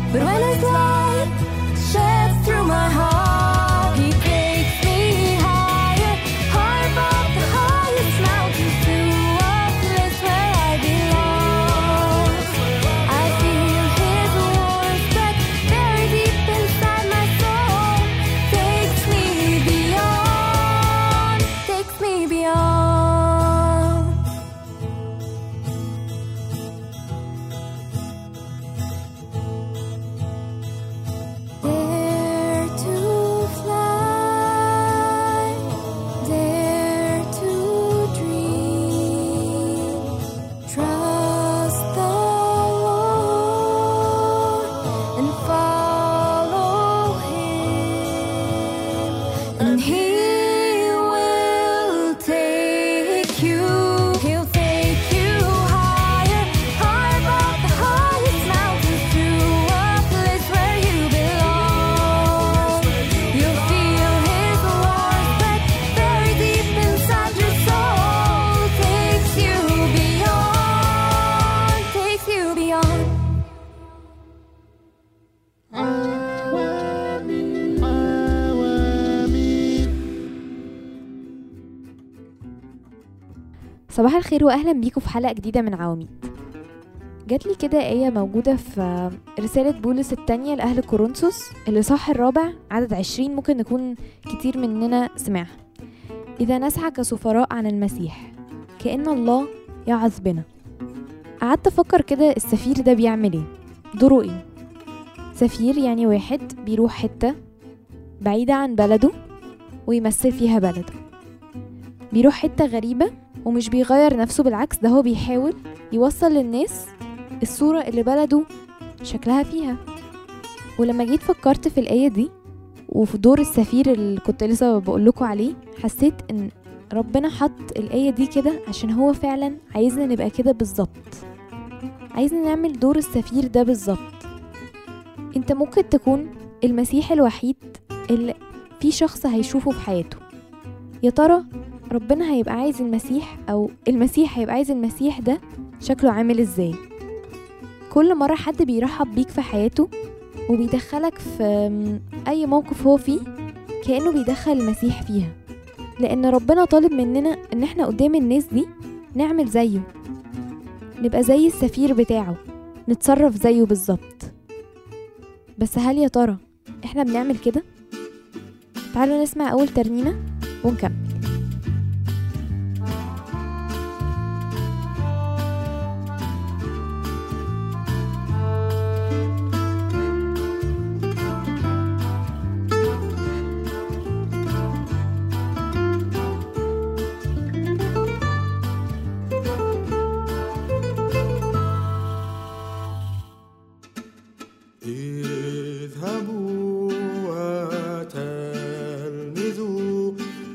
But when his light sheds through my heart, he takes me higher, high above the highest mountains to a place where I belong. I feel his warm touch very deep inside my soul. Takes me beyond, takes me beyond. Dare to fly, dare to dream. Trust the Lord and follow Him, and He will take you. He'll take you higher, high above the highest mountains to a place where you belong. You'll feel His warm touch very deep inside your soul. Takes you beyond, takes you beyond. صباح الخير واهلا بيكم في حلقه جديده من عواميد جات لي كده آية موجودة في رسالة بولس التانية لأهل كورنثوس الإصحاح الرابع عدد عشرين ممكن نكون كتير مننا سمعها إذا نسعى كسفراء عن المسيح كأن الله يعظ بنا قعدت أفكر كده السفير ده بيعمل إيه دوره إيه سفير يعني واحد بيروح حتة بعيدة عن بلده ويمثل فيها بلده بيروح حتة غريبة ومش بيغير نفسه بالعكس ده هو بيحاول يوصل للناس الصورة اللي بلده شكلها فيها ولما جيت فكرت في الآية دي وفي دور السفير اللي كنت لسه بقولكوا عليه حسيت ان ربنا حط الآية دي كده عشان هو فعلا عايزنا نبقى كده بالظبط عايزنا نعمل دور السفير ده بالظبط انت ممكن تكون المسيح الوحيد اللي في شخص هيشوفه في حياته يا ترى ربنا هيبقى عايز المسيح او المسيح هيبقى عايز المسيح ده شكله عامل ازاي كل مرة حد بيرحب بيك في حياته وبيدخلك في م، اي موقف هو فيه كأنه بيدخل المسيح فيها لان ربنا طالب مننا ان احنا قدام الناس دي نعمل زيه نبقى زي السفير بتاعه نتصرف زيه بالظبط بس هل يا ترى احنا بنعمل كده تعالوا نسمع اول ترنيمة ونكمل اذهبوا وتلمذوا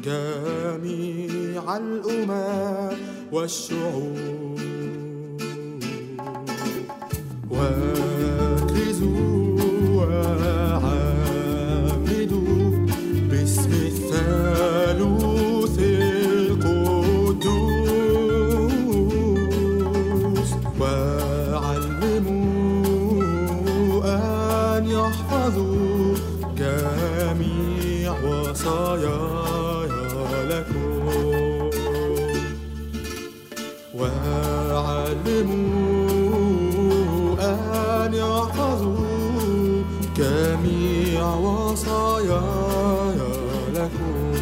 جميع الأمم والشعوب واكرزوا وعمدوا باسم الثالوث القدوس وعلموا أن يحفظوا جميع وصاياي لكم وعلموا أن يحفظوا جميع وصاياي لكم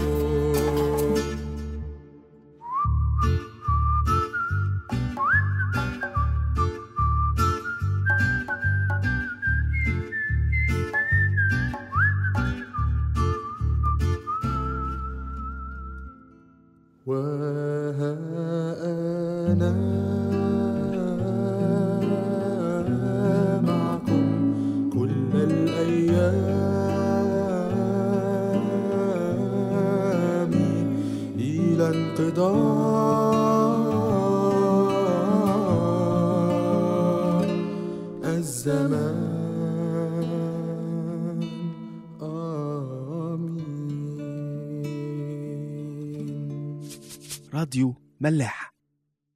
وها أنا معكم كل الأيام إلى انقضاء الزمان آمين راديو ملاح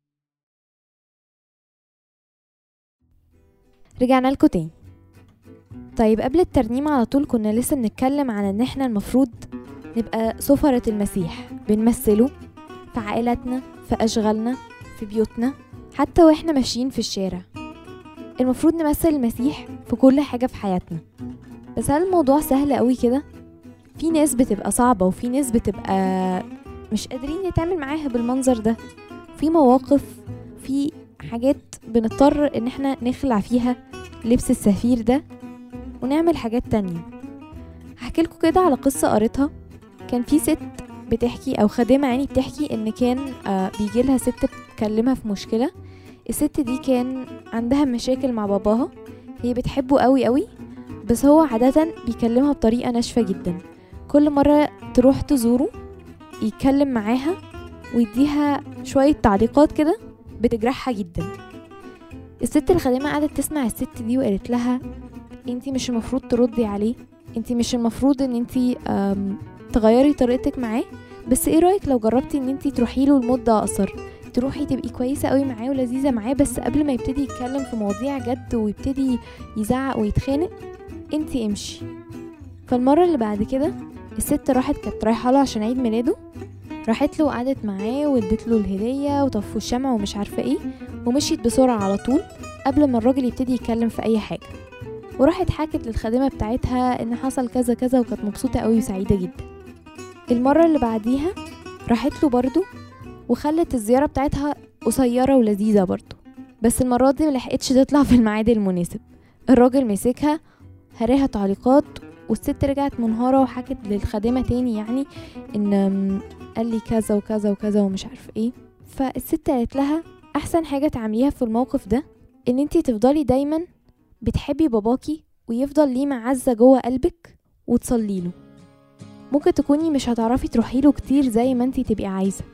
رجعنا لكم تاني طيب قبل الترنيمة على طول كنا لسه بنتكلم عن ان احنا المفروض نبقى سفرة المسيح بنمثله في عائلاتنا في أشغالنا في بيوتنا حتى واحنا ماشيين في الشارع المفروض نمثل المسيح في كل حاجة في حياتنا بس هل الموضوع سهل قوي كده؟ في ناس بتبقى صعبة وفي ناس بتبقى مش قادرين نتعامل معاها بالمنظر ده في مواقف في حاجات بنضطر ان احنا نخلع فيها لبس السفير ده ونعمل حاجات تانية هحكي لكم كده على قصة قريتها كان في ست بتحكي او خادمة يعني بتحكي ان كان آه بيجي لها ست بتكلمها في مشكلة الست دي كان عندها مشاكل مع باباها هي بتحبه قوي قوي بس هو عادة بيكلمها بطريقة ناشفة جدا كل مرة تروح تزوره يتكلم معاها ويديها شوية تعليقات كده بتجرحها جدا الست الخادمة قعدت تسمع الست دي وقالت لها انتي مش المفروض تردي عليه انتي مش المفروض ان انتي آم، تغيري طريقتك معاه بس ايه رايك لو جربتي ان انتي تروحي له لمده اقصر تروحي تبقي كويسه قوي معاه ولذيذه معاه بس قبل ما يبتدي يتكلم في مواضيع جد ويبتدي يزعق ويتخانق انتي امشي فالمره اللي بعد كده الست راحت كانت رايحه له عشان عيد ميلاده راحت له وقعدت معاه وادت له الهديه وطفوا الشمع ومش عارفه ايه ومشيت بسرعه على طول قبل ما الراجل يبتدي يتكلم في اي حاجه وراحت حكت للخادمه بتاعتها ان حصل كذا كذا وكانت مبسوطه قوي وسعيده جدا المره اللي بعديها راحت له برضو وخلت الزياره بتاعتها قصيره ولذيذه برضو بس المره دي ملحقتش تطلع في الميعاد المناسب الراجل مسكها هراها تعليقات والست رجعت منهارة وحكت للخادمة تاني يعني ان أم، قال لي كذا وكذا وكذا ومش عارف ايه فالست قالت لها احسن حاجة تعمليها في الموقف ده ان انتي تفضلي دايما بتحبي باباكي ويفضل ليه معزة جوه قلبك وتصلي له ممكن تكوني مش هتعرفي تروحي له كتير زي ما انتي تبقي عايزة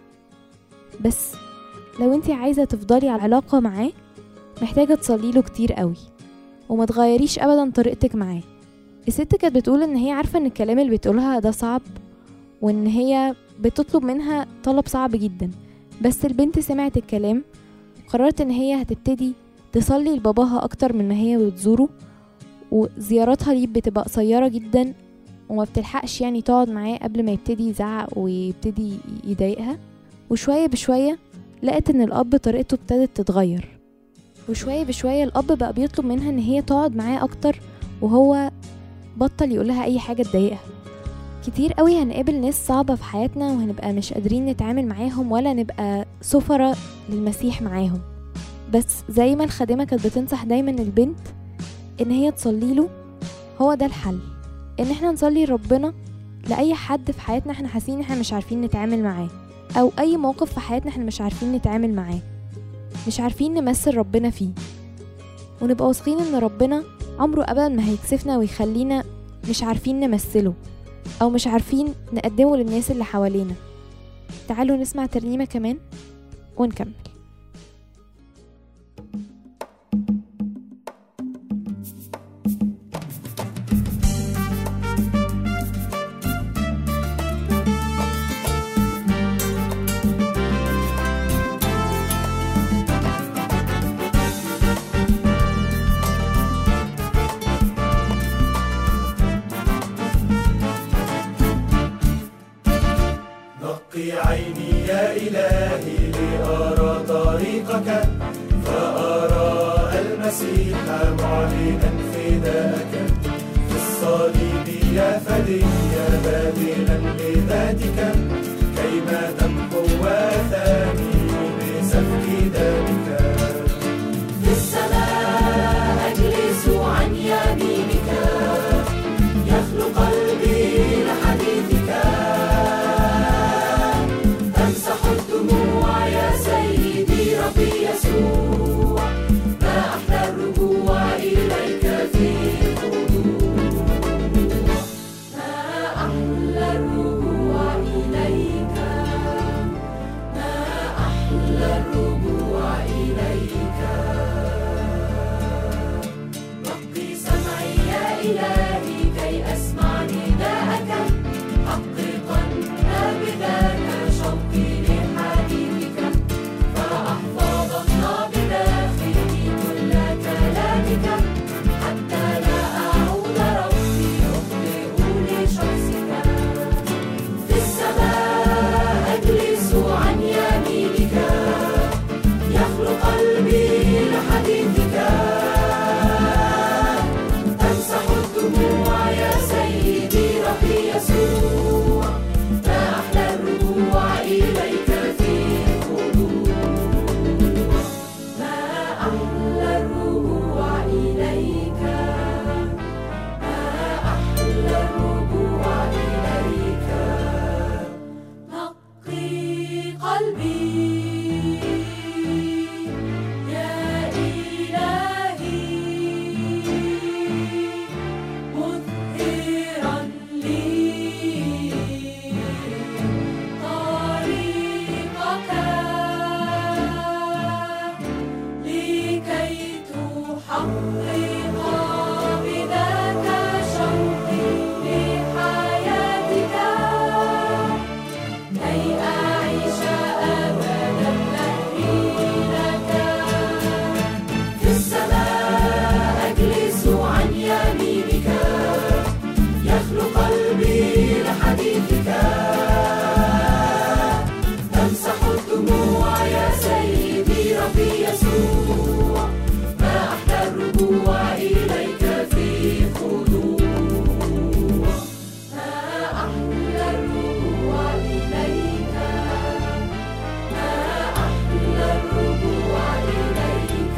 بس لو انتي عايزة تفضلي على علاقة معاه محتاجة تصلي له كتير قوي وما تغيريش ابدا طريقتك معاه الست كانت بتقول ان هي عارفة ان الكلام اللي بتقولها ده صعب وان هي بتطلب منها طلب صعب جدا بس البنت سمعت الكلام وقررت ان هي هتبتدي تصلي لباباها اكتر من ما هي بتزوره وزياراتها ليه بتبقى قصيرة جدا وما بتلحقش يعني تقعد معاه قبل ما يبتدي يزعق ويبتدي يضايقها وشوية بشوية لقت ان الاب طريقته ابتدت تتغير وشوية بشوية الاب بقى بيطلب منها ان هي تقعد معاه اكتر وهو بطل يقولها اي حاجة تضايقها كتير قوي هنقابل ناس صعبة في حياتنا وهنبقى مش قادرين نتعامل معاهم ولا نبقى سفرة للمسيح معاهم بس زي ما الخادمة كانت بتنصح دايما البنت ان هي تصلي له هو ده الحل ان احنا نصلي ربنا لأي حد في حياتنا احنا حاسين ان احنا مش عارفين نتعامل معاه او اي موقف في حياتنا احنا مش عارفين نتعامل معاه مش عارفين نمثل ربنا فيه ونبقى واثقين ان ربنا عمره ابدا ما هيكسفنا ويخلينا مش عارفين نمثله او مش عارفين نقدمه للناس اللي حوالينا تعالوا نسمع ترنيمة كمان ونكمل نقي عيني يا إلهي لأرى طريقك فأرى المسيح معلنا فداءك في الصليب يا فدي باذلا لذاتك كيما تمحو آثامي بسفك دمك في السماء أجلس عن يمينك يخلو قلبي لحديثك تمسح الدموع يا سيدي ربي يسوع ما أحلى الرجوع إليك في خضوع ما أحلى الرجوع إليك ما أحلى الرجوع إليك أحيطا بذاك شوقي لحياتك كي أعيش أبدا لهي لك في السماء أجلس عن يمينك يخلو قلبي لحديثك تمسح الدموع يا سيدي ربي يسوع ما أحلى الرجوع إليك في خضوع ما أحلى الرجوع إليك ما أحلى الرجوع إليك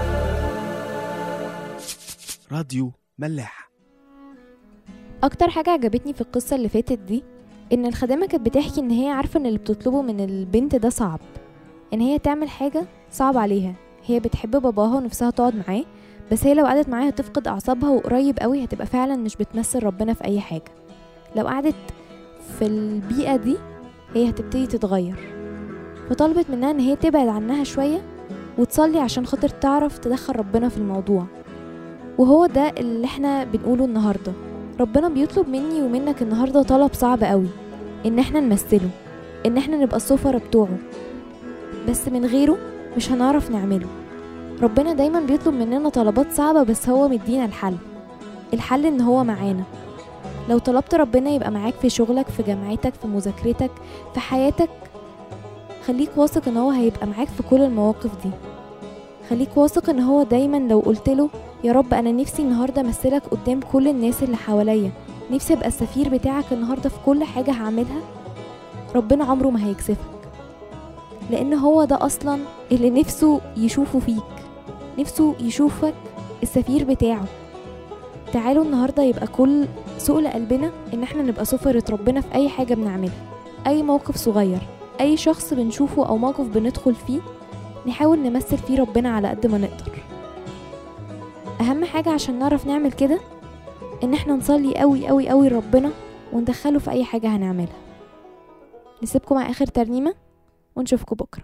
راديو ملاح اكتر حاجه عجبتني في القصه اللي فاتت دي ان الخادمه كانت بتحكي ان هي عارفه ان اللي بتطلبه من البنت ده صعب ان هي تعمل حاجه صعب عليها هي بتحب باباها ونفسها تقعد معاه بس هي لو قعدت معاه هتفقد اعصابها وقريب قوي هتبقى فعلا مش بتمثل ربنا في اي حاجه لو قعدت في البيئه دي هي هتبتدي تتغير فطلبت منها ان هي تبعد عنها شويه وتصلي عشان خاطر تعرف تدخل ربنا في الموضوع وهو ده اللي احنا بنقوله النهارده ربنا بيطلب مني ومنك النهارده طلب صعب قوي ان احنا نمثله ان احنا نبقى السفرة بتوعه بس من غيره مش هنعرف نعمله ربنا دايما بيطلب مننا طلبات صعبة بس هو مدينا الحل الحل ان هو معانا لو طلبت ربنا يبقى معاك في شغلك في جامعتك في مذاكرتك في حياتك خليك واثق ان هو هيبقى معاك في كل المواقف دي خليك واثق ان هو دايما لو قلتله يا رب انا نفسي النهارده امثلك قدام كل الناس اللي حواليا نفسي ابقى السفير بتاعك النهارده في كل حاجه هعملها ربنا عمره ما هيكسفك لان هو ده اصلا اللي نفسه يشوفه فيك نفسه يشوفك السفير بتاعه تعالوا النهارده يبقى كل سؤل قلبنا ان احنا نبقى سفرة ربنا في اي حاجه بنعملها اي موقف صغير اي شخص بنشوفه او موقف بندخل فيه نحاول نمثل فيه ربنا على قد ما نقدر اهم حاجة عشان نعرف نعمل كده ان احنا نصلي قوي قوي قوي لربنا وندخله في اي حاجة هنعملها نسيبكم مع اخر ترنيمة ونشوفكم بكرة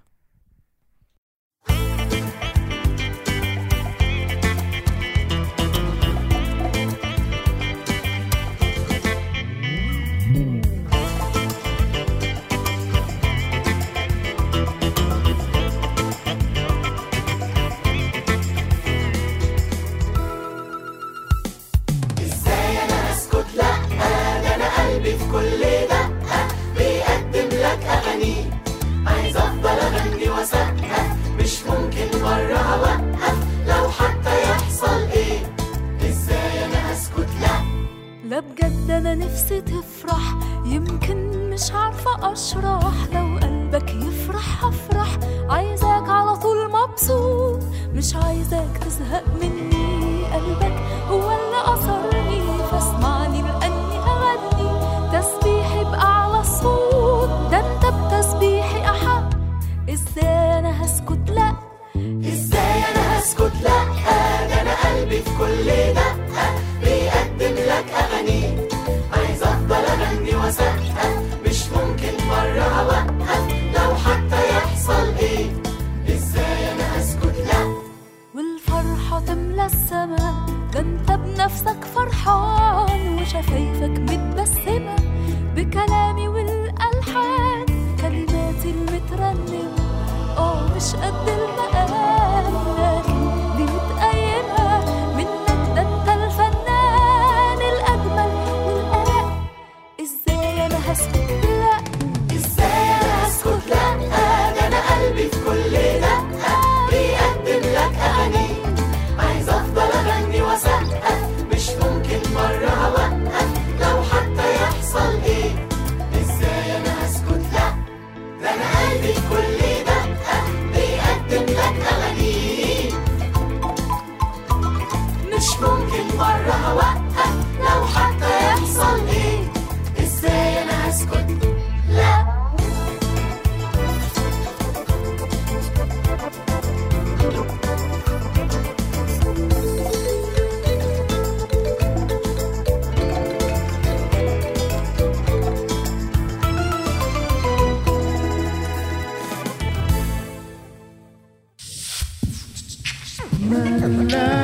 ازاي انا اسكت لا ده انا قلبي في كل دقة بيقدم لك اغاني عايز افضل اغني واسقف مش ممكن مرة اوقف لو حتى يحصل ايه ازاي انا اسكت لا لا بجد انا نفسي تفرح يمكن مش عارفة اشرح لو قلبك يفرح هفرح عايزاك على طول مبسوط مش عايزاك تزهق مني قلبك هو اللي أثرني فاسمعني لأني هغني تسبيحي بأعلى الصوت ده انت بتسبيحي أحق ازاي انا هسكت لا ازاي انا اسكت لا ده انا قلبي في كل دقة بيقدم لك اغاني عايز افضل اغني واسقف مش ممكن مرة اوقف لو حتى يحصل ايه ازاي انا اسكت لا والفرحة تملى السما ده انت بنفسك فرحان وشفايفك متبسمة بكلامي والألحان كلماتي المترنمة اه مش قد المقام لكن دي متقيمة منك ده انت الفنان الأجمل والأرق ازاي انا هسكت لا ازاي انا اسكت لا ده انا قلبي في كل دقة بيقدم لك اغاني عايز افضل اغني واسقف مش ممكن مرة اوقف لو حتى يحصل ايه ازاي انا اسكت لا ده انا قلبي في كل دقة بيقدم لك اغاني مش ممكن مرة اوقف لو حتى يحصل ايه ازاي انا اسكت لا ملاح